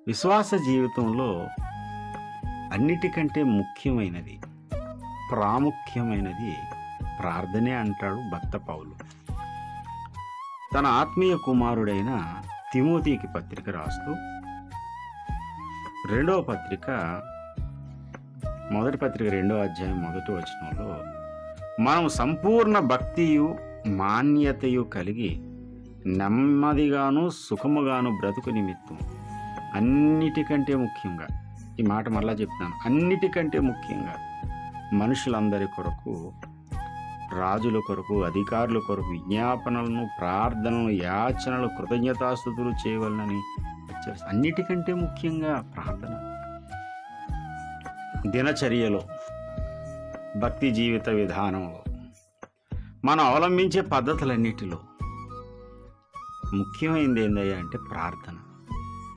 విశ్వాస జీవితంలో అన్నిటికంటే ముఖ్యమైనది ప్రాముఖ్యమైనది ప్రార్థనే అంటాడు భక్త పౌలు తన ఆత్మీయ కుమారుడైన తిమోతికి పత్రిక రాస్తూ రెండవ పత్రిక మొదటి పత్రిక రెండవ అధ్యాయం మొదటి వచనంలో మనం సంపూర్ణ భక్తియు మాన్యతయు కలిగి నెమ్మదిగాను సుఖముగాను బ్రతుకు నిమిత్తం అన్నిటికంటే ముఖ్యంగా ఈ మాట మళ్ళా చెప్తాను అన్నిటికంటే ముఖ్యంగా మనుషులందరి కొరకు రాజుల కొరకు అధికారుల కొరకు విజ్ఞాపనలను ప్రార్థనలు యాచనలు కృతజ్ఞతాస్థుతులు చేయవలనని హెచ్చరిస్తా- అన్నిటికంటే ముఖ్యంగా ప్రార్థన దినచర్యలో భక్తి జీవిత విధానంలో మనం అవలంబించే పద్ధతులన్నిటిలో ముఖ్యమైనది ఏందయ్యా అంటే ప్రార్థన